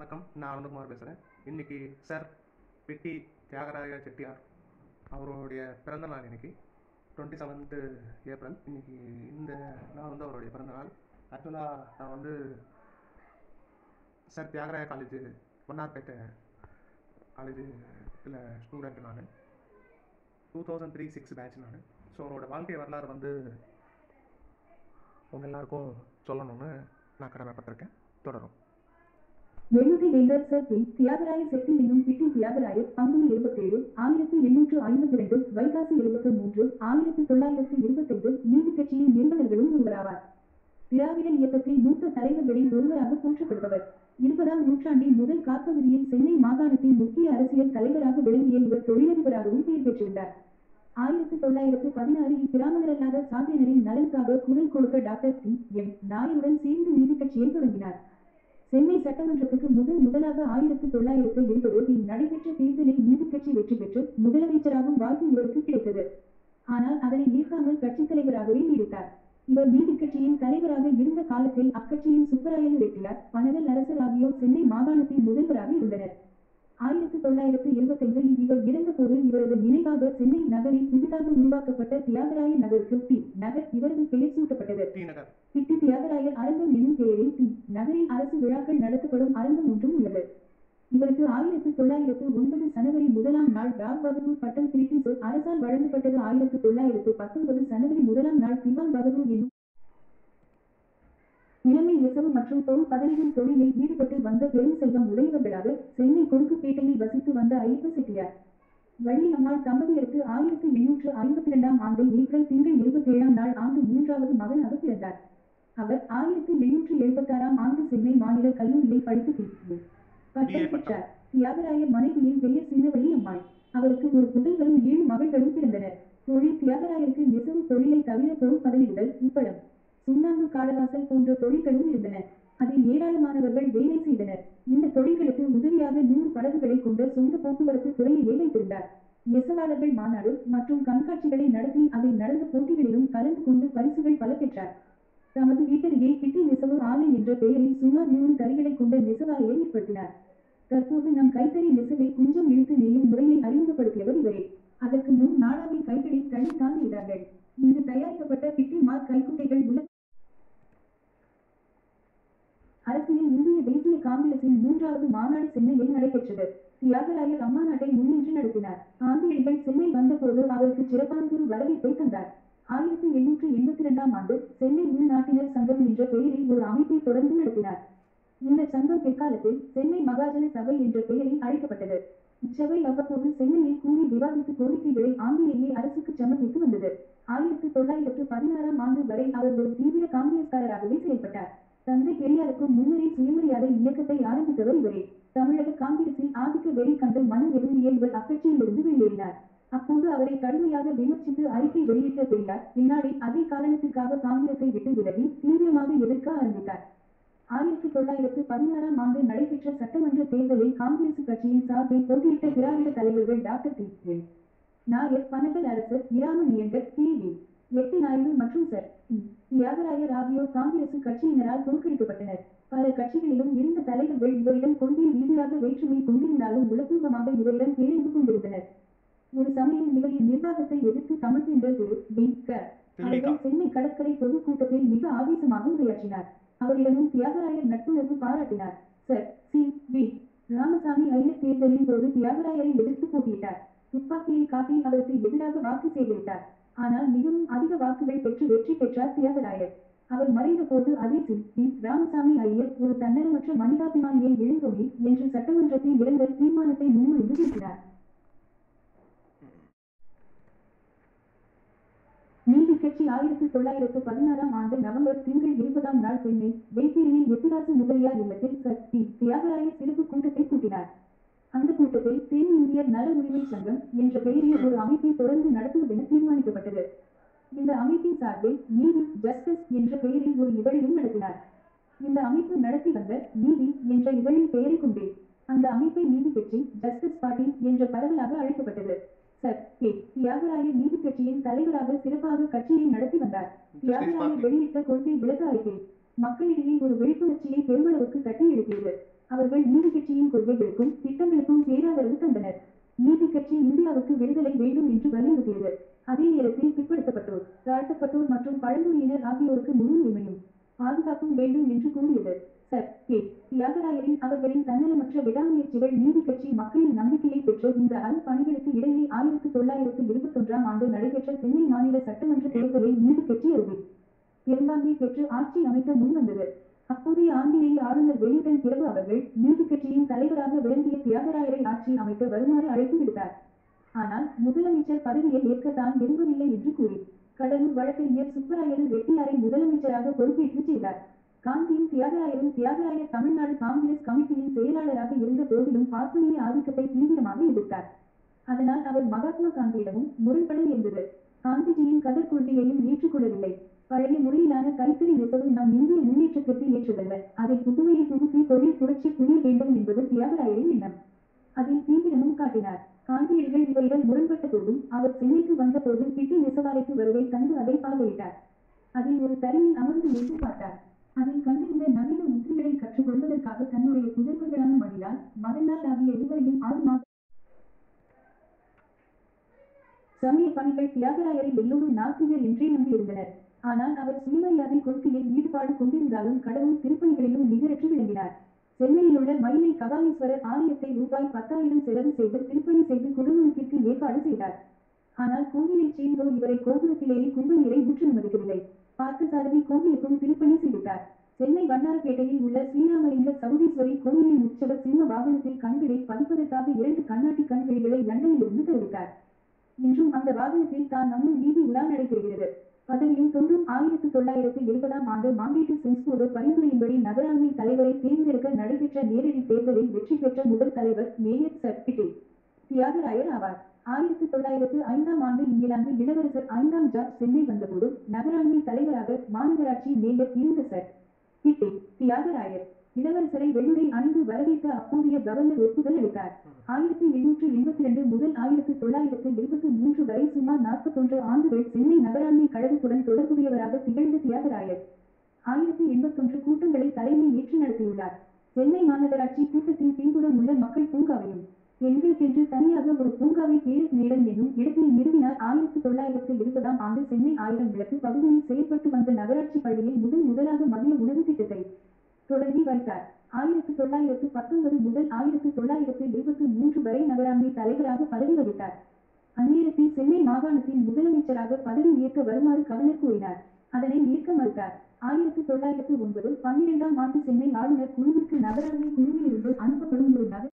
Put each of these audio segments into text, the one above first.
வணக்கம் நான் அனந்தகுமார் பேசுகிறேன் இன்னைக்கு சார் பிட்டி தியாகராஜ செட்டியார் அவருடைய பிறந்த நாள் இன்னைக்கு டுவெண்ட்டி செவன்த்து ஏப்ரல் இன்னைக்கு இந்த நாள் வந்து அவருடைய பிறந்த நாள் ஆக்சுவலாக நான் வந்து சார் தியாகராய காலேஜ் பொன்னார்பேட்டை காலேஜில் ஸ்டூடெண்ட் நான் two thousand three six batch நான் ஸோ அவரோட வாழ்க்கை வரலாறு வந்து உங்கள் எல்லாருக்கும் சொல்லணும்னு நான் கடமைப்பட்டிருக்கேன் தொடரும் வெள்ளுட்டி வேந்தர் சர் பி தியாகராய செட்டி என்னும் பிட்டி தியாகராயர் பங்குனி இருபத்தேழு ஆயிரத்தி எண்ணூற்று ஐம்பத்தி ரெண்டு வைகாசி இருபத்தி மூன்று ஆயிரத்தி தொள்ளாயிரத்தி இருபத்தைந்து நீதி கட்சியின் நிறுவனர்களும் ஒருவராவார் திராவிட இயக்கத்தில் மூத்த தலைவர்களில் ஒருவராக போற்றப்படுபவர் இருபதாம் நூற்றாண்டின் முதல் காப்பகுதியில் சென்னை மாகாணத்தின் முக்கிய அரசியல் தலைவராக விளங்கிய இவர் தொழிலதிபராகவும் பெயர் பெற்றிருந்தார் ஆயிரத்தி தொள்ளாயிரத்து பதினாறில் பிராமணரல்லாத சாதியினரின் நலனுக்காக குரல் கொடுக்க டாக்டர் டி எம் நாயருடன் சேர்ந்து நீதி கட்சியை தொடங்கினார் சென்னை சட்டமன்றத்துக்கு முதல் முதலாக ஆயிரத்தி தொள்ளாயிரத்து எண்பதில் நடைபெற்ற தேர்தலில் நீதிக்கட்சி வெற்றி பெற்று முதலமைச்சராகும் வாய்ப்பு இவருக்கு கிடைத்தது ஆனால் அதனை ஏற்காமல் கட்சித் தலைவராகவே நீடித்தார் இவர் நீதிக்கட்சியின் தலைவராக இருந்த காலத்தில் அக்கட்சியின் சுப்பராயன் ரெட்டியார் பனகல் அரசர் ஆகியோர் சென்னை மாகாணத்தின் முதல்வராக இருந்தனர் ஆயிரத்தி தொள்ளாயிரத்து எழுபத்தைந்தில் இவர் இறந்தபோது இவரது நினைவாக சென்னை நகரில் புதிதாக உருவாக்கப்பட்ட தியாகராய நகருக்கு டி நகர் இவரது பெயர் சூட்டப்பட்டது டி நகர் பிட்டி தியாகராயர் அரங்கம் என்னும் பெயரில் தி நகரில் அரசு விழாக்கள் நடத்தப்படும் அரங்கம் ஒன்றும் உள்ளது இவருக்கு ஆயிரத்து தொள்ளாயிரத்து ஒன்பது சனவரி முதலாம் நாள் ராவ் பகதூர் பட்டம் பிரிட்டிஷ் அரசால் வழங்கப்பட்டது ஆயிரத்து தொள்ளாயிரத்து பத்தொன்பது சனவரி முதலாம் நாள் திவான் பகதூர் என்னும் நிலைமை நெசவு மற்றும் பொருள் பதனிடும் தொழிலில் ஈடுபட்டு வந்த பெரும் செல்வம் உடையவர்களாக சென்னை கொழுக்குப்பேட்டையில் வசித்து வந்த ஐயப்ப செட்டியார் வள்ளி அம்மாள் தம்பதியருக்கு ஆயிரத்தி எண்ணூற்று ஐம்பத்தி இரண்டாம் ஆண்டு ஏப்ரல் திங்கள் இருபத்தி ஏழாம் நாள் ஆண்டு மூன்றாவது மகனாக பிறந்தார் அவர் ஆயிரத்தி எண்ணூற்று எழுபத்தாறாம் ஆண்டு சென்னை மாநில கல்லூரியில் படித்து தீர்ப்பு பட்டம் பெற்றார் தியாகராயர் மனைவியின் பெயர் சின்னவள்ளி அம்மாள் அவருக்கு ஒரு புதல்வரும் ஏழு மகள்களும் பிறந்தனர் தொழில் தியாகராயருக்கு நெசவு தொழிலை தவிர பொருள் பதனிடுதல் உப்பளம் சுண்ணாம்பு காடவாசல் போன்ற தொழில்களும் இருந்தன அதில் ஏராளமானவர்கள் வேலை செய்தனர் இந்த தொழில்களுக்கு உதவியாக நூறு படகுகளை கொண்ட சொந்த போக்குவரத்து துறையை வைத்திருந்தார் நெசவாளர்கள் மாநாடு மற்றும் கண்காட்சிகளை நடத்தி அதில் நடந்த போட்டிகளிலும் கலந்து கொண்டு பரிசுகள் பல பெற்றார் தமது வீட்டருகே கிட்டி நெசவு ஆலை என்ற பெயரில் சுமார் நூறு தறிகளை கொண்ட நெசவாலையை ஏற்படுத்தினார் தற்போது நம் கைத்தறி நெசவை குஞ்சம் இழுத்து நெய்யும் முறையை அறிமுகப்படுத்தியவர் இவரே அதற்கு முன் நாடாவின் கைகளில் தண்ணி தாங்குகிறார்கள் இங்கு தயாரிக்கப்பட்ட பிட்டி மார்க் கைக்குட்டைகள் உள்ள அரசியல் இந்திய தேசிய காங்கிரசின் மூன்றாவது மாநாடு சென்னையில் நடைபெற்றது தியாகராயர் அம்மா நாட்டை முன்னின்று நடத்தினார் காந்தியடிகள் சென்னை வந்தபோது அவருக்கு சிறப்பானதொரு வரவேற்பை தந்தார் ஆயிரத்தி எண்ணூற்று எண்பத்தி இரண்டாம் ஆண்டு சென்னை உள்நாட்டினர் சங்கம் என்ற பெயரில் ஒரு அமைப்பை தொடர்ந்து நடத்தினார் இந்த சங்கம் பிற்காலத்தில் சென்னை மகாஜன சபை என்ற பெயரில் அழைக்கப்பட்டது இச்சபை அவ்வப்போது சென்னையில் கூடி விவாதித்து கோரிக்கைகளை ஆங்கிலேயே அரசுக்கு சமர்ப்பித்து வந்தது ஆயிரத்தி தொள்ளாயிரத்து பதினாறாம் ஆண்டு வரை அவர் ஒரு தீவிர காங்கிரஸ்காரராகவே செயல்பட்டார் தந்தை பெரியாருக்கும் முன்னரே சுயமரியாதை இயக்கத்தை ஆரம்பித்தவர் இவரே தமிழக காங்கிரஸில் ஆதிக்க வெறி கண்டு மனம் விரும்பிய இவர் அக்கட்சியிலிருந்து வெளியேறினார் அப்போது அவரை கடுமையாக விமர்சித்து அறிக்கை வெளியிட்ட பெரியார் பின்னாடி அதே காரணத்திற்காக காங்கிரஸை விட்டு விலகி தீவிரமாக எதிர்க்க ஆரம்பித்தார் ஆயிரத்தி தொள்ளாயிரத்து பதினாறாம் ஆண்டு நடைபெற்ற சட்டமன்ற தேர்தலில் காங்கிரஸ் கட்சியின் சார்பில் போட்டியிட்ட திராவிட தலைவர்கள் doctor T N. Nair Panagal அரசர் இராமநியண்டர் டி வி எட்டு நாயுடு மற்றும் சர் டி. தியாகராயர் ஆகியோர் காங்கிரஸ் கட்சியினரால் தோற்கடிக்கப்பட்டனர் பல கட்சிகளிலும் இருந்த தலைவர்கள் இவரிடம் கொள்கை ரீதியாக வேற்றுமை கொண்டிருந்தாலும் உலகமாக இவரிடம் பேருந்து கொண்டிருந்தனர் ஒரு சமயம் இவரின் நிர்வாகத்தை எதிர்த்து தமிழ் என்ற திரு டி க அவர்கள் சென்னை கடற்கரை பொதுக்கூட்டத்தில் மிக ஆவேசமாக உரையாற்றினார் அவரிடமும் தியாகராயர் நட்புணர்வு பாராட்டினார் sir C V Ramaswamy Iyer தேர்தலின் போது தியாகராயரை எதிர்த்து போட்டியிட்டார் துப்பாக்கியை காட்டி அவருக்கு எதிராக வாக்கு சேகரித்தார் ஆனால் மிகவும் அதிக வாக்குகள் பெற்று வெற்றி பெற்றார் தியாகராயர் அவர் மறைந்த போது அதே சி வி ராமசாமி ஐயர் ஒரு தன்னலமற்ற மனிதாபிமானியை எழுந்தோமி என்று சட்டமன்றத்தில் இரங்கல் தீர்மானத்தை முன்மொழிந்து பேசினார் நீதி கட்சி ஆயிரத்தி தொள்ளாயிரத்து பதினாறாம் ஆண்டு நவம்பர் திங்கள் இருபதாம் நாள் சென்னை வேப்பேரியில் எத்திராசு முதலியார் இல்லத்தில் சர் டி தியாகராயர் சிறப்பு கூட்டத்தை கூட்டினார் அந்த கூட்டத்தில் தென் இந்தியர் நல உரிமை சங்கம் என்ற பெயரில் ஒரு அமைப்பை தொடர்ந்து நடத்துவதென தீர்மானிக்கப்பட்டது இந்த அமைப்பின் சார்பில் நீதி ஜஸ்டிஸ் என்ற பெயரில் ஒரு இதழையும் நடத்தினார் இந்த அமைப்பு நடத்தி வந்த நீதி என்ற இதழின் பெயரை கொண்டே அந்த அமைப்பை நீதி கட்சி ஜஸ்டிஸ் பார்ட்டி என்ற பரவலாக அழைக்கப்பட்டது சர் கே தியாகராயர் நீதி கட்சியின் தலைவராக சிறப்பாக கட்சியை நடத்தி வந்தார் தியாகராயர் வெளியிட்ட கொள்கை விளக்க அறிக்கை மக்களிடையே ஒரு விழிப்புணர்ச்சியை பெருமளவுக்கு தட்டி எழுப்பியது அவர்கள் நீதி கட்சியின் கொள்கைகளுக்கும் திட்டங்களுக்கும் பேராதரவு தந்தனர் நீதி கட்சி இந்தியாவுக்கு விடுதலை வேண்டும் என்று வலியுறுத்தியது அதே நேரத்தில் பிற்படுத்தப்பட்டோர் தாழ்த்தப்பட்டோர் மற்றும் பழங்குடியினர் ஆகியோருக்கு முழு உரிமையும் பாதுகாப்பும் வேண்டும் என்று கூறியது சர் கே தியாகராயரின் அவர்களின் தன்னலமற்ற விடாமுயற்சிகள் நீதி கட்சி மக்களின் நம்பிக்கையை பெற்று இந்த அருப்பணிகளுக்கு இடையே ஆயிரத்தி தொள்ளாயிரத்தி இருபத்தொன்றாம் ஆண்டு நடைபெற்ற சென்னை மாநில சட்டமன்ற தேர்தலில் நீதி கட்சி அருவி பெரும்பான்மை பெற்று ஆட்சி அமைக்க முன்வந்தது அப்போதைய ஆங்கிலேய ஆளுநர் வெலிங்டன் பிறகு அவர்கள் நீதி கட்சியின் தலைவராக விளங்கிய தியாகராயரை ஆட்சி அமைக்க வருமாறு அழைப்பு விடுத்தார் ஆனால் முதலமைச்சர் பதவியை ஏற்க தான் விரும்பவில்லை என்று கூறி கடலூர் வழக்கறிஞர் சுப்பராயன் ரெட்டியாரை முதலமைச்சராக பொறுப்பேற்று செய்தார் காந்தியும் தியாகராயரும் தியாகராயர் தமிழ்நாடு காங்கிரஸ் கமிட்டியின் செயலாளராக இருந்த போதிலும் பார்ப்பனிய ஆதிக்கத்தை தீவிரமாக எதிர்த்தார் அதனால் அவர் மகாத்மா காந்தியிடமும் முரண்பட இருந்தது காந்திஜியின் கதர் கொள்கையையும் ஏற்றுக்கொள்ளவில்லை பழைய முறையிலான கைத்தறி நெசவு நம் இந்திய முன்னேற்றத்திற்கு ஏற்றதல்ல அதை புதுமையை புகுத்தி தொழில் புரட்சி புரிய வேண்டும் என்பது தியாகராயரின் எண்ணம் அதில் தீவிரமும் காட்டினார் காந்தியடிகள் இவரிடம் முரண்பட்ட போதும் அவர் சென்னைக்கு வந்தபோது பிட்டி நெசவாலைக்கு வருகை தந்து அதை பார்வையிட்டார் அதில் ஒரு தரையில் அமர்ந்து நின்று பார்த்தார் அதில் கண்டிருந்த நவீன உத்திகளை கற்றுக்கொள்வதற்காக தன்னுடைய புதல்வர்களான மணிலால் மதனால் ஆகிய இருவரையும் ஆறு மாத சமய பணிகள் தியாகராயரை எல்லோரும் நாத்திகர் என்றே நம்பியிருந்தனர் ஆனால் அவர் சுயமரியாதை கொள்கையில் ஈடுபாடு கொண்டிருந்தாலும் கடவுள் திருப்பணிகளிலும் நிகரற்று விளங்கினார் சென்னையில் உள்ள மயிலை கபாலீஸ்வரர் ஆலயத்தை ரூபாய் பத்தாயிரம் செலவு செய்து திருப்பணி செய்து குடமுழுக்கிற்கு ஏற்பாடு செய்தார் ஆனால் கோவிலைச் சேர்ந்தோர் இவரை கோபுரத்திலேயே கும்ப நீரை ஊற்ற அனுமதிக்கவில்லை பார்த்தசாரதி கோவிலுக்கும் திருப்பணி செய்தார் சென்னை வண்ணாரப்பேட்டையில் உள்ள ஸ்ரீராமலிங்க சௌடீஸ்வரி கோயிலின் உற்சவ சிம்ம வாகனத்தில் கண்களை பதிப்பதற்காக இரண்டு கண்ணாடி கண்களிகளை லண்டனிலிருந்து தெரிவித்தார் இன்றும் அந்த வாகனத்தில் தான் நம்மும் வீதி உலா நடைபெறுகிறது பதவியும் தொன்றும் ஆயிரத்தி தொள்ளாயிரத்தி எழுபதாம் ஆண்டு மாண்டேட்டு சென்ஸ்போர்டு பரிந்துரையின்படி நகராண்மை தலைவரை தேர்ந்தெடுக்க நடைபெற்ற நேரடி தேர்தலில் வெற்றி பெற்ற முதல் தலைவர் மேயர் சர் பிட்டி தியாகராயர் ஆவார் ஆயிரத்தி தொள்ளாயிரத்து ஐந்தாம் ஆண்டு இங்கிலாந்து இளவரசர் ஐந்தாம் ஜார்ஜ் சென்னை வந்தபோது நகராண்மை தலைவராக மாநகராட்சி மேயர் இருந்த சர் பிட்டி தியாகராயர் இளவரசரை வெள்ளுடை அணிந்து வரவேற்க அப்போதைய கவர்னர் ஒப்புதல் அளித்தார் ஆயிரத்தி எண்ணூற்று எண்பத்தி ரெண்டு முதல் ஆயிரத்தி தொள்ளாயிரத்து எழுபத்தி மூன்று வரை சுமார் நாற்பத்தொன்று ஆண்டுகள் சென்னை நகராண்மை கழகத்துடன் தொடர்புடையவராக திகழ்ந்த தியாகராயர் ஆயிரத்தி எண்பத்தொன்று கூட்டங்களை தலைமை ஏற்று நடத்தியுள்ளார் சென்னை மாநகராட்சி கூட்டத்தின் பின்புறம் உள்ள மக்கள் பூங்காவையும் பெண்களுக்கென்று தனியாக ஒரு பூங்காவை பேரஸ் நேரன் என்னும் இடத்தில் நிறுவினார் ஆயிரத்தி தொள்ளாயிரத்தி இருபதாம் ஆண்டு சென்னை ஆயிரம் விளக்கு பகுதியில் செயல்பட்டு வந்த நகராட்சி பள்ளியில் முதல் முதலாக மதிய உணவு திட்டத்தை தொடங்கி வைத்தார் ஆயிரத்தி தொள்ளாயிரத்து பத்தொன்பது முதல் ஆயிரத்தி தொள்ளாயிரத்து இருபத்தி மூன்று வரை நகராண்மை தலைவராக பதவி வகித்தார் அந்நேரத்தில் சென்னை மாகாணத்தின் முதலமைச்சராக பதவி ஏற்க வருமாறு கவர்னர் கூறினார் அதனை ஏற்க மறுத்தார் ஆயிரத்தி தொள்ளாயிரத்து ஒன்பது பன்னிரெண்டாம் ஆண்டு சென்னை ஆளுநர் குழுவிற்கு நகராண்மை குழுவிலிருந்து அனுப்பப்படும் ஒரு நகர்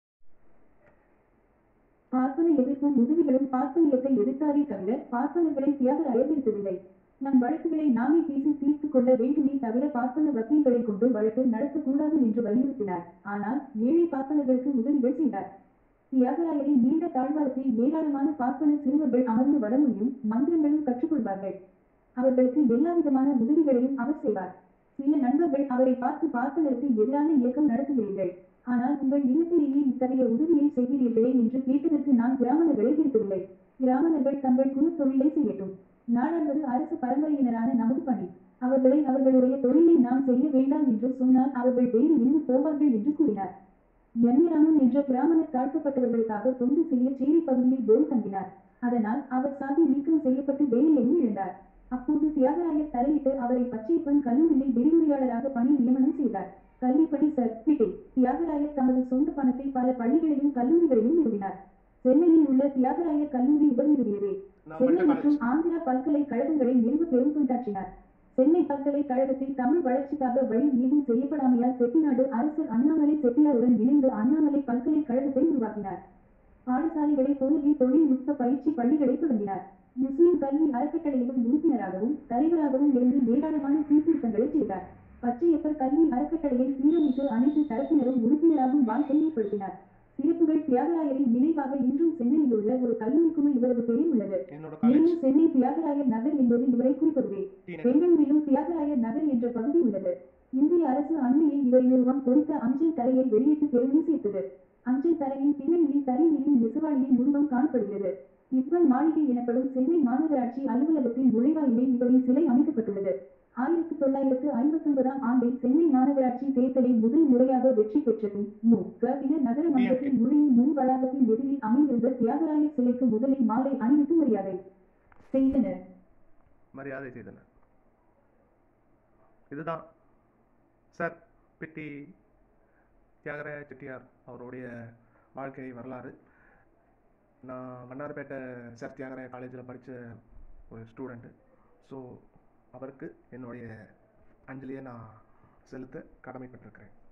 பார்ப்பன எதிர்ப்பும் உதவிகளும் பார்ப்பனியத்தை எதிர்த்தாரே தவிர பார்ப்பனர்களை தியாகராயர் எதிர்த்ததில்லை நம் வழக்குகளை நாமே பேசி தீர்த்துக் கொள்ள வேண்டுமே தவிர பார்ப்பன வக்கீல்களை கொண்டு வழக்கு நடத்தக்கூடாது என்று வலியுறுத்தினார் ஆனால் ஏழை பார்ப்பனர்களுக்கு உதவிகள் செய்தார் தியாகராயரின் நீண்ட தாழ்வாரத்தில் ஏராளமான பார்ப்பன சிறுவர்கள் அமர்ந்து வடமொழியும் மந்திரங்களும் கற்றுக்கொள்வார்கள் அவர்களுக்கு எல்லாவிதமான உதவிகளையும் அவர் செய்வார் சில நண்பர்கள் அவரை பார்த்து பார்ப்பனருக்கு எதிரான இயக்கம் நடத்துகிறீர்கள் ஆனால் உங்கள் இல்லத்திலேயே இத்தகைய உதவியை செய்கிறீர்களே என்று கேட்டதற்கு நான் பிராமணர்களை விரும்பவில்லை பிராமணர்கள் தங்கள் குலத் தொழிலை செய்யட்டும் நாடாளுவது அரசு பரம்பரையினரான நமது பணி அவர்களை அவர்களுடைய தொழிலை நாம் செய்ய வேண்டாம் என்று சொன்னால் அவர்கள் வேறு எங்கு போவார்கள் என்று கூறினார் என்னிராமன் என்ற பிராமணர் தாழ்த்தப்பட்டவர்களுக்காக தொண்டு செய்ய சேரி பகுதியில் போர் தங்கினார் அதனால் அவர் சாதி நீக்கம் செய்யப்பட்டு வேலையையும் இழந்தார் அப்போது தியாகராயர் தலையிட்டு அவரை பச்சைப்பன் கல்லூரியில் விரிவுரையாளராக பணி நியமனம் செய்தார் கல்விப்பணி சர் பிட்டை தியாகராயர் தமது சொந்த பணத்தை பல பள்ளிகளையும் கல்லூரிகளையும் நிறுவினார் சென்னையில் உள்ள தியாகராயர் கல்லூரி இவர் நிறுவியதே நான் சென்னை படித்த மற்றும் ஆந்திரா பல்கலைக்கழகங்களை நிறுவ பெரும் தொண்டாற்றினார் சென்னை பல்கலைக்கழகத்தில் தமிழ் வளர்ச்சிக்காக வழி ஏதும் செய்யப்படாமையால் செட்டிநாடு அரசர் அண்ணாமலை செட்டியாருடன் இணைந்து அண்ணாமலை பல்கலைக்கழகத்தை உருவாக்கினார் பாடசாலைகளை போலவே தொழில்நுட்ப பயிற்சி பள்ளிகளை தொடங்கினார் முஸ்லிம் கல்வி அறக்கட்டளையிலும் உறுப்பினராகவும் தலைவராகவும் இருந்து ஏராளமான சீர்திருத்தங்களை செய்தார் பச்சையப்பர் கல்வி அறக்கட்டளையை சீரமைத்து அனைத்து தரப்பினரும் உறுப்பினராகும் வாழ்க்கை ஏற்படுத்தினார் சிறப்புகள் தியாகராயரின் நினைவாக இன்றும் சென்னையில் உள்ள ஒரு கல்லூரிக்குமே இவரது பெயர் உள்ளது என்னோட காலேஜ் மேலும் சென்னை தியாகராயர் நகர் என்பது இவரை குறிப்பதுவே பெங்களூரிலும் தியாகராயர் நகர் என்ற பகுதி உள்ளது இந்திய அரசு அண்மையில் இவரின் உருவம் பொறித்த அஞ்சல் தலையை வெளியிட்டு பெருமை சேர்த்தது அஞ்சல் தலையின் பின்னணியில் தரையிலும் நெசவாளியின் உருவம் காணப்படுகிறது இக்பல் மாளிகை எனப்படும் சென்னை மாநகராட்சி அலுவலகத்தின் நுழைவாயிலில் இவரின் சிலை அமைக்கப்பட்டுள்ளது ஆயிரத்தி தொள்ளாயிரத்து ஐம்பத்தொன்பதாம் ஆண்டில் சென்னை மாநகராட்சி தேர்தலில் முதல் முறையாக வெற்றி பெற்றது மு க பின்னர் நகர மன்றத்தில் நுழையும் முன் வளாகத்தின் எதிரில் அமைந்திருந்த தியாகராயர் சிலைக்கு முதலில் மாலை அணிவித்து மரியாதை செய்தனர் மரியாதை செய்தனர் இதுதான் சார் பிட்டி தியாகராய செட்டியார் அவருடைய வாழ்க்கை வரலாறு நான் வண்ணாரப்பேட்டை சார் தியாகராய காலேஜில் படித்த ஒரு ஸ்டூடெண்ட்டு ஸோ அவருக்கு என்னுடைய அஞ்சலியை நான் செலுத்த கடமைப்பட்டிருக்கிறேன்